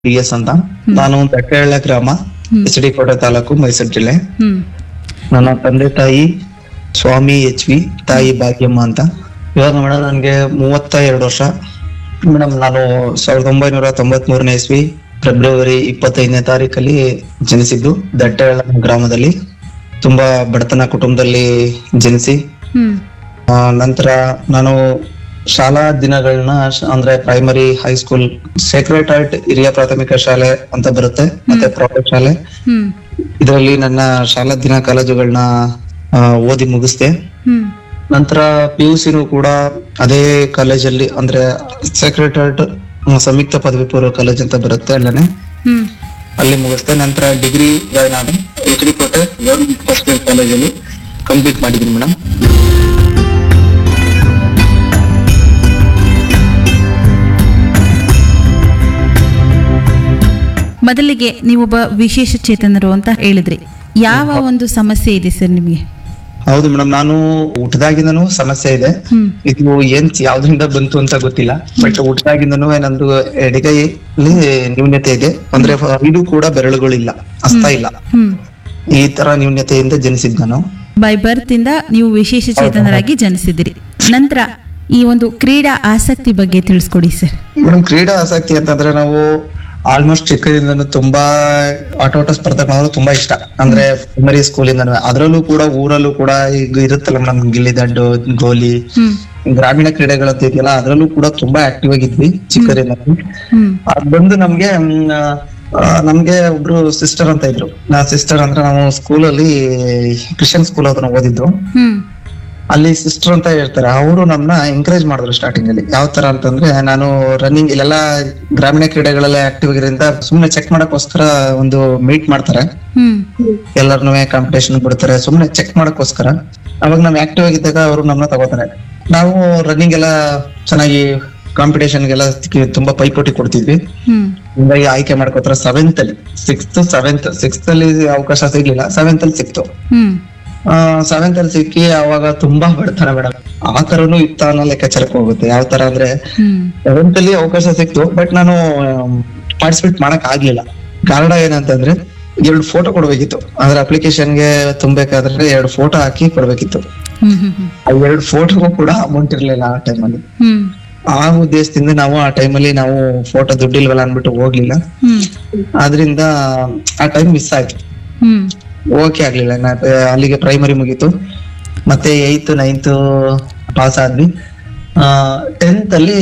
D S ಅಂತ ನಾನು ದಟ್ಟೆಳ್ಳ ಗ್ರಾಮ ಎಚ್ ಡಿ ಕೋಟೆ ತಾಲೂಕು ಮೈಸೂರು ಜಿಲ್ಲೆ ಹ್ಮ್ ನನ್ನ ತಂದೆ ತಾಯಿ ಸ್ವಾಮಿ ಎಚ್ ವಿ ತಾಯಿ ಭಾಗ್ಯಮ್ಮ ಅಂತ ಇವಾಗ ಮೇಡಮ್ ನನಗೆ ಮೂವತ್ತ ಎರಡು ವರ್ಷ ಮೇಡಮ್ ನಾನು ಸಾವಿರದ ಒಂಬೈನೂರ ತೊಂಬತ್ ಮೂರನೇ ಇಸ್ವಿ ಫೆಬ್ರವರಿ ಇಪ್ಪತ್ತೈದನೇ ತಾರೀಕಲ್ಲಿ ಜನಿಸಿದ್ದು ದಟ್ಟೆಳ್ಳ ಗ್ರಾಮದಲ್ಲಿ ತುಂಬಾ ಬಡತನ ಕುಟುಂಬದಲ್ಲಿ ಜನಿಸಿ ಹ್ಮ್ ಆ, ನಂತರ ನಾನು ಶಾಲಾ ದಿನಗಳನ್ನ ಶ- ಅಂದ್ರೆ ಪ್ರೈಮರಿ ಹೈಸ್ಕೂಲ್ ಸೇಕ್ರೆಟ್ ಹಾರ್ಟ್ ಹಿರಿಯ ಪ್ರಾಥಮಿಕ ಶಾಲೆ ಅಂತ ಬರುತ್ತೆ ಮತ್ತೆ ಪ್ರೌಢಶಾಲೆ ಹ್ಮ್ ಇದರಲ್ಲಿ ನನ್ನ ಶಾಲಾ ದಿನ ಕಾಲೇಜುಗಳನ್ನ ಓದಿ ಮುಗಿಸ್ದೆ ಹ್ಮ್ ನಂತರ ಪಿ ಯು ಸಿನೂ ಕೂಡ ಅದೇ ಕಾಲೇಜಲ್ಲಿ ಅಂದ್ರೆ ಸೇಕ್ರೆಟ್ ಹಾರ್ಟ್ ಸಂಯುಕ್ತ ಪದವಿ ಪೂರ್ವ ಕಾಲೇಜ್ ಅಂತ ಬರುತ್ತೆ ಅಲ್ಲೇ ಹ್ಮ್ ಅಲ್ಲಿ ಮುಗಿಸ್ದೆ ನಂತರ ಡಿಗ್ರಿ ಜಾಯ್ನ್ ಆದ H D Kote government first year ಕಾಲೇಜಲ್ಲಿ ಕಂಪ್ಲೀಟ್ ಮಾಡಿದ್ದೀನಿ ಮೇಡಮ್ ಮೊದಲಿಗೆ ನೀವೊಬ್ಬ ವಿಶೇಷ ಚೇತನರು ಅಂತ ಹೇಳಿದ್ರಿ ಯಾವ ಒಂದು ಸಮಸ್ಯೆ ಇದೆ ಸರ್ ನಿಮಗೆ ಹೌದು ಮೇಡಮ್ ನಾನು ಊಟದಾಗಿಂದನೂ ಸಮಸ್ಯೆ ಇದೆ ಹ್ಮ್ ಇದು ಏನ್ ಯಾವ್ದ್ರಿಂದ ಬಂತು ಅಂತ ಗೊತ್ತಿಲ್ಲ ಬಟ್ ಊಟದಾಗಿಂದನೂ ನಂದು ಎಡಗೈಲಿ ನ್ಯೂನ್ಯತೆ ಇದೆ ಅಂದ್ರೆ ಇದು ಕೂಡ ಬೆರಳುಗಳಿಲ್ಲ ಹಸ್ತ ಇಲ್ಲ ಹ್ಮ್ ಈ ತರ ನ್ಯೂನ್ಯತೆಯಿಂದ ಜನಿಸಿದ್ ನಾನು ಬೈ ಬರ್ತ್ ಇಂದ ನೀವು ವಿಶೇಷ ಚೇತನರಾಗಿ ಜನಿಸಿದಿರಿ ನಂತರ ಈ ಒಂದು ಕ್ರೀಡಾ ಆಸಕ್ತಿ ಬಗ್ಗೆ ತಿಳಿಸ್ಕೊಡಿ ಸರ್ ಮೇಡಮ್ ಕ್ರೀಡಾ ಆಸಕ್ತಿ ಅಂತಂದ್ರೆ ನಾವು ಆಲ್ಮೋಸ್ಟ್ ಚಿಕ್ಕದಿಂದನೂ ತುಂಬಾ ಆಟೋಟ ಸ್ಪರ್ಧೆಗಳು ತುಂಬಾ ಇಷ್ಟ ಅಂದ್ರೆ ಪ್ರೈಮರಿ ಸ್ಕೂಲಿಂದ ಅದ್ರಲ್ಲೂ ಕೂಡ ಊರಲ್ಲೂ ಕೂಡ ಈಗ ಇರುತ್ತಲ್ಲ ಮೇಡಮ್ ಗಿಲ್ಲಿ ದಂಡು ಗೋಲಿ ಹ್ಮ್ ಗ್ರಾಮೀಣ ಕ್ರೀಡೆಗಳಂತ ಇದೆಯಲ್ಲ ಅದ್ರಲ್ಲೂ ಕೂಡ ತುಂಬಾ ಆಕ್ಟಿವ್ ಆಗಿದ್ವಿ ಚಿಕ್ಕದಿಂದ ಹ್ಮ್ ಅದ್ ಬಂದು ನಮ್ಗೆ ಮ್, ಆ, ನಮ್ಗೆ ಒಬ್ರು ಸಿಸ್ಟರ್ ಅಂತ ಇದ್ರು ನಾ ಸಿಸ್ಟರ್ ಅಂದ್ರೆ ನಾವು ಸ್ಕೂಲಲ್ಲಿ ಕ್ರಿಶ್ಚಿಯನ್ ಸ್ಕೂಲ್ ಹತ್ರ ಓದಿದ್ದು ಹ್ಮ್ ಅಲ್ಲಿ ಸಿಸ್ಟರ್ ಅಂತ ಹೇಳ್ತಾರೆ ಅವರು ನಮ್ನ ಎಂಕರೇಜ್ ಮಾಡಿದ್ರು ಸ್ಟಾರ್ಟಿಂಗ್ ಅಲ್ಲಿ ಯಾವ ತರ ಅಂತಂದ್ರೆ ನಾನು ರನ್ನಿಂಗ್ ಇಲ್ಲೆಲ್ಲ ಗ್ರಾಮೀಣ ಕ್ರೀಡೆಗಳೆಲ್ಲ ಆಕ್ಟಿವ್ ಆಗಿರೋದ್ರಿಂದ ಸುಮ್ನೆ ಚೆಕ್ ಮಾಡಕ್ಕೋಸ್ಕರ ಒಂದು ಮೀಟ್ ಮಾಡ್ತಾರೆ ಹ್ಮ್ ಎಲ್ಲರನ್ನೂ ಕಾಂಪಿಟೇಷನ್ ಬಿಡ್ತಾರೆ ಸುಮ್ನೆ ಚೆಕ್ ಮಾಡಕ್ಕೋಸ್ಕರ ಅವಾಗ ನಾವ್ ಆಕ್ಟಿವ್ ಆಗಿದ್ದಾಗ ಅವರು ನಮ್ಮನ್ನ ತಗೋತಾರೆ ನಾವು ರನ್ನಿಂಗ್ ಎಲ್ಲ ಚೆನ್ನಾಗಿ ಕಾಂಪಿಟೇಷನ್ಗೆಲ್ಲ ತುಂಬಾ ಪೈಪೋಟಿ ಕೊಡ್ತಿದ್ವಿ ಹ್ಮ್ ಹಿಂಗಾಗಿ ಆಯ್ಕೆ ಮಾಡ್ಕೋತಾರೆ ಸೆವೆಂತ್ ಅಲ್ಲಿ ಸಿಕ್ಸ್ತ್ ಸೆವೆಂತ್ ಸಿಕ್ಸ್ತ್ ಅಲ್ಲಿ ಅವಕಾಶ ಸಿಗ್ಲಿಲ್ಲ ಸೆವೆಂತ್ ಅಲ್ಲಿ ಸಿಕ್ತು ಹ್ಮ್ ಸೆವೆಂತ್ ಅಲ್ಲಿ ಸಿಕ್ಕಿ ಅವಾಗ ತುಂಬಾ ಬಡತನ ಮೇಡಮ್ ಆ ತರನು ಇತ್ತ ಅನ್ನೋ ಲೆಕ್ಕಾಚಾರಕ್ಕೆ ಹೋಗುತ್ತೆ ಯಾವ ತರ ಅಂದ್ರೆ ಹ್ಮ್ ಸೆವೆಂತ್ ಅಲ್ಲಿ ಅವಕಾಶ ಸಿಕ್ತು ಬಟ್ ನಾನು ಪಾರ್ಟಿಸಿಪೇಟ್ ಮಾಡಕ್ ಆಗ್ಲಿಲ್ಲ ಕಾರಣ ಏನಂತಂದ್ರೆ ಎರಡು ಫೋಟೋ ಕೊಡ್ಬೇಕಿತ್ತು ಅಂದ್ರೆ ಅಪ್ಲಿಕೇಶನ್ಗೆ ತುಂಬಬೇಕಾದ್ರೆ ಎರಡು ಫೋಟೋ ಹಾಕಿ ಕೊಡ್ಬೇಕಿತ್ತು ಹ್ಮ್ ಹ್ಮ್ ಹ್ಮ್ ಆ ಎರಡು ಫೋಟೋಗೂ ಕೂಡ ಅಮೌಂಟ್ ಇರ್ಲಿಲ್ಲ ಆ ಟೈಮಲ್ಲಿ ಹ್ಮ್ ಆ ಉದ್ದೇಶದಿಂದ ನಾವು ಆ ಟೈಮಲ್ಲಿ ನಾವು ಫೋಟೋ ದುಡ್ಡಿಲ್ವಲ್ಲ ಅನ್ಬಿಟ್ಟು ಹೋಗ್ಲಿಲ್ಲ ಹ್ಮ್ ಆದ್ರಿಂದ ಆ ಟೈಮ್ ಮಿಸ್ ಆಯ್ತು ಹ್ಮ್ ಓಕೆ ಆಗ್ಲಿಲ್ಲ ನಾ ಅಲ್ಲಿಗೆ ಪ್ರೈಮರಿ ಮುಗೀತು ಮತ್ತೆ ಏಯ್ತ್ ನೈನ್ತ್ ಪಾಸ್ ಆದ್ವಿ ಟೆಂತ್ ಅಲ್ಲಿ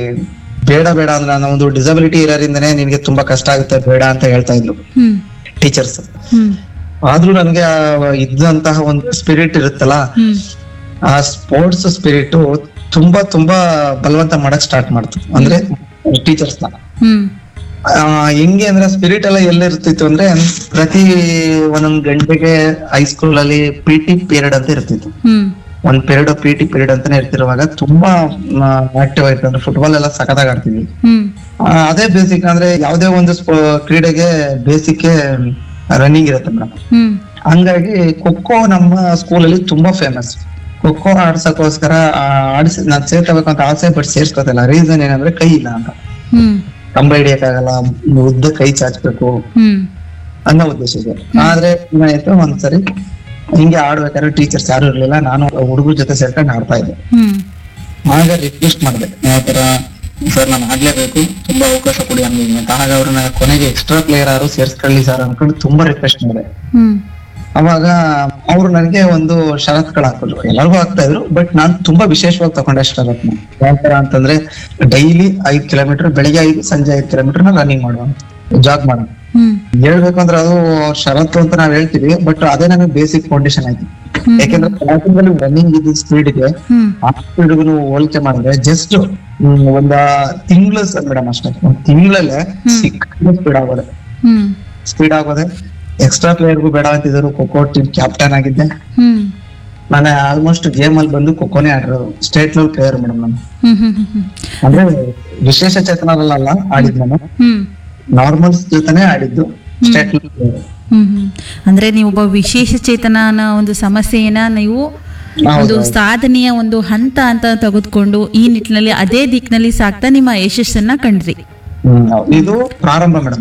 ಬೇಡ ಬೇಡ ಅಂದ್ರೆ ನಾನು ಒಂದು ಡಿಸಬಿಲಿಟಿ ಇರೋದ್ರಿಂದನೇ ನಿನ್ಗೆ ತುಂಬಾ ಕಷ್ಟ ಆಗುತ್ತೆ ಬೇಡ ಅಂತ ಹೇಳ್ತಾ ಇದ್ರು ಹ್ಮ್ ಟೀಚರ್ಸ್ ಹ್ಮ್ ಆದ್ರೂ ನನ್ಗೆ ಆ ಇದ್ದಂತಹ ಒಂದು ಸ್ಪಿರಿಟ್ ಇರುತ್ತಲ್ಲ ಹ್ಮ್ ಆ ಸ್ಪೋರ್ಟ್ಸ್ ಸ್ಪಿರಿಟ್ ತುಂಬಾ ತುಂಬಾ ಬಲವಂತ ಮಾಡಕ್ ಸ್ಟಾರ್ಟ್ ಮಾಡ್ತು ಅಂದ್ರೆ ಟೀಚರ್ಸ್ ನ ಹ್ಮ್ ಆ, ಹೆಂಗೆ ಅಂದ್ರೆ ಸ್ಪಿರಿಟ್ ಎಲ್ಲ ಎಲ್ಲಿರ್ತಿತ್ತು ಅಂದ್ರೆ ಪ್ರತಿ ಒಂದೊಂದ್ ಗಂಟೆಗೆ ಹೈಸ್ಕೂಲ್ ಅಲ್ಲಿ ಪಿ ಟಿ ಪೀರಿಯಡ್ ಅಂತ ಇರ್ತಿತ್ತು ಹ್ಮ್ ಒಂದ್ ಪೀರಿಯಡ್ ಪಿ ಟಿ ಪೀರಿಯಡ್ ಅಂತಾನೆ ಇರ್ತಿರುವಾಗ ತುಂಬಾ ಆಕ್ಟಿವ್ ಆಯ್ತು ಅಂದ್ರೆ ಫುಟ್ಬಾಲ್ ಎಲ್ಲ ಸಖತ್ತಾಗಿ ಆಡ್ತಿದ್ವಿ ಹ್ಮ್ ಆ, ಅದೇ ಬೇಸಿಕ್ ಅಂದ್ರೆ ಯಾವ್ದೇ ಒಂದು ಸ್ಪೋ- ಕ್ರೀಡೆಗೆ ಬೇಸಿಕ್ ರನ್ನಿಂಗ್ ಇರುತ್ತೆ ಮೇಡಮ್ ಹ್ಮ್ ಹಂಗಾಗಿ ಖೋಖೋ ನಮ್ಮ ಸ್ಕೂಲಲ್ಲಿ ತುಂಬಾ ಫೇಮಸ್ ಖೋಖೋ ಆಡ್ಸಕ್ಕೋಸ್ಕರ ಆ, ಆಡ್ಸಿ ನಾನ್ ಸೇರ್ಕೋಬೇಕು ಅಂತ ಆಸೆ ಬಟ್ ಸೇರ್ಸ್ಕೊತಿಲ್ಲ ರೀಸನ್ ಏನಂದ್ರೆ ಕೈ ಇಲ್ಲ ಅಂತ ಹ್ಮ್ ಕಂಬ ಹಿಡಿಯಕ್ಕಾಗಲ್ಲ ಉದ್ದ ಕೈ ಚಾಚ್ಬೇಕು ಹ್ಮ್ ಅನ್ನೋ ಉದ್ದೇಶ ಇದೆ ಆದ್ರೆ ಏನಾಯ್ತು ಒಂದ್ಸರಿ ಹಿಂಗೆ ಆಡ್ಬೇಕಾದ್ರೆ ಟೀಚರ್ಸ್ ಯಾರು ಇರ್ಲಿಲ್ಲ ನಾನು ಹುಡುಗರ ಜೊತೆ ಸೇರ್ಕೊಂಡು ಆಡ್ತಾ ಇದ್ದೆ ಹ್ಮ್ ಆಗ ರಿಕ್ವೆಸ್ಟ್ ಮಾಡಿದೆ ಯಾವ ತರ ಸರ್ ನಾನು ಆಡ್ಲೇಬೇಕು ತುಂಬಾ ಅವಕಾಶ ಕೊಡಿ ಹಂಗೆ ಅಂತ ಆಗ ಅವ್ರನ್ನ ಕೊನೆಗೆ ಎಕ್ಸ್ಟ್ರಾ ಪ್ಲೇಯರ್ ಯಾರು ಸೇರ್ಸ್ಕೊಳ್ಳಿ ಸರ್ ಅನ್ಕೊಂಡು ತುಂಬಾ ರಿಕ್ವೆಸ್ಟ್ ಮಾಡಿದೆ ಹ್ಮ್ ಅವಾಗ ಅವ್ರು ನನಗೆ ಒಂದು ಷರತ್ಗಳು ಹಾಕಿದ್ರು ಎಲ್ಲರಿಗೂ ಆಗ್ತಾ ಇದ್ರು ಬಟ್ ನಾನ್ ತುಂಬಾ ವಿಶೇಷವಾಗಿ ತಗೊಂಡೆ ಷರತ್ನ ಯಾವ ತರ ಅಂತಂದ್ರೆ ಡೈಲಿ ಐದ್ ಕಿಲೋಮೀಟರ್ ಬೆಳಿಗ್ಗೆ ಐದು ಸಂಜೆ ಐದ್ ಕಿಲೋಮೀಟರ್ ರನ್ನಿಂಗ್ ಮಾಡುವ ಜಾಗ್ ಮಾಡೋಣ ಹ್ಮ್ ಹೇಳ್ಬೇಕು ಅಂದ್ರೆ ಅದು ಷರತ್ತು ಅಂತ ನಾವ್ ಹೇಳ್ತೀವಿ ಬಟ್ ಅದೇ ನಮಗೆ ಬೇಸಿಕ್ ಫೌಂಡೇಶನ್ ಆಯ್ತು ಯಾಕೆಂದ್ರೆ starting ಅಲ್ಲಿ ರನ್ನಿಂಗ್ ಇದ್ದ ಸ್ಪೀಡ್ಗೆ ಹ್ಮ್ ಆ ಸ್ಪೀಡ್ಗೂ ಹೋಲಿಕೆ ಮಾಡಿದ್ರೆ ಜಸ್ಟ್ ಒಂದ ತಿಂಗಳು ಮೇಡಮ್ ಅಷ್ಟೇ ಒಂದ್ ತಿಂಗಳಲ್ಲೇ ಸಿಕ್ಕ ಸ್ಪೀಡ್ ಆಗೋದೆ ಹ್ಮ್ ಸ್ಪೀಡ್ ಆಗೋದೆ ಎಕ್ಸ್ಟ್ರಾ ಪ್ಲೇಯರ್ಗೂ ಬೇಡ ಅಂತಿದ್ರು ಖೋಖೋ ಟೀಮ್ ಕ್ಯಾಪ್ಟನ್ ಆಗಿದ್ದೆ ಹ್ಮ್ ನಾನು ಆಲ್ಮೋಸ್ಟ್ ಗೇಮ್ ಅಲ್ಲಿ ಬಂದು ಖೋಖೋನೇ ಆಡಿರೋದು ಸ್ಟೇಟ್ ಲೆವೆಲ್ ಪ್ಲೇಯರ್ ಮೇಡಮ್ ನಾನು ಹ್ಮ್ ಹ್ಮ್ ಹ್ಮ್ ಹ್ಮ್ ಅಂದ್ರೆ ವಿಶೇಷ ಚೇತನರಲ್ಲ ಆಡಿದ್ ನಾನು ಹ್ಮ್ ನಾರ್ಮಲ್ಸ್ ಜೊತೆನೆ ಆಡಿದ್ದು ಸ್ಟೇಟ್ ಲೆವೆಲ್ ಪ್ಲೇಯರ್ ಹ್ಮ್ ಹ್ಮ್ ಅಂದ್ರೆ ನೀವು ಒಬ್ಬ ವಿಶೇಷ ಚೇತನನ ಒಂದು ಸಮಸ್ಯೆಯನ್ನ ನೀವು ಒಂದು ಸಾಧನೆಯ ಒಂದು ಹಂತ ಅಂತ ತೆಗೆದುಕೊಂಡು ಈ ನಿಟ್ಟಿನಲ್ಲಿ ಅದೇ ದಿಕ್ಕಿನಲ್ಲಿ ಸಾಕ್ತಾ ನಿಮ್ಮ ಯಶಸ್ಸನ್ನ ಕಂಡ್ರಿ ಹ್ಮ್, ಹೌದು. ಇದು ಪ್ರಾರಂಭ ಮೇಡಮ್